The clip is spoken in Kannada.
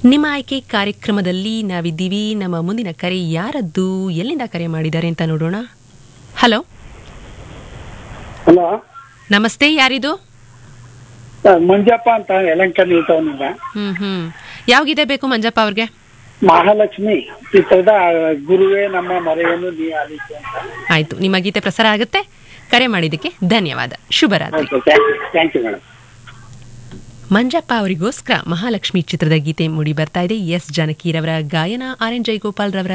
ನಿಮ್ಮ ಆಯ್ಕೆ ಕಾರ್ಯಕ್ರಮದಲ್ಲಿ ನಾವಿದ್ದೀವಿ ನಮ್ಮ ಮುಂದಿನ ಕರೆ ಯಾರದ್ದು ಎಲ್ಲಿಂದ ಕರೆ ಮಾಡಿದ್ದಾರೆ ಅಂತ ನೋಡೋಣ ಹಲೋ ಹಲೋ ನಮಸ್ತೆ ಯಾರಿದು ಮಂಜಪ್ಪ ಅಂತ ಯಲಂಕ ನಿಲ್ತವನಿಂದ ಹ್ಮ್ ಹ್ಮ್ ಯಾವ ಗೀತೆ ಬೇಕು ಮಂಜಪ್ಪ ಅವ್ರಿಗೆ ಮಹಾಲಕ್ಷ್ಮಿ ಚಿತ್ರದ ಗುರುವೇ ನಮ್ಮ ಮರೆಯನ್ನು ನೀ ಆಲಿಸು ಅಂತ ಆಯ್ತು ನಿಮ್ಮ ಗೀತೆ ಪ್ರಸಾರ ಆಗುತ್ತೆ ಕರೆ ಮಾಡಿದ್ದಕ್ಕೆ ಧನ್ಯವಾದ ಶುಭರಾತ್ರಿ okay thank you thank you madam Manjappa ಅವರಿಗೋಸ್ಕರ ಮಹಾಲಕ್ಷ್ಮಿ ಚಿತ್ರದ ಗೀತೆ ಮೂಡಿ ಬರ್ತಾ ಇದೆ ಎಸ್ ಜಾನಕಿರವರ ಗಾಯನ ಆರ್ ಎನ್ ಜಯಗೋಪಾಲ್ ರವರ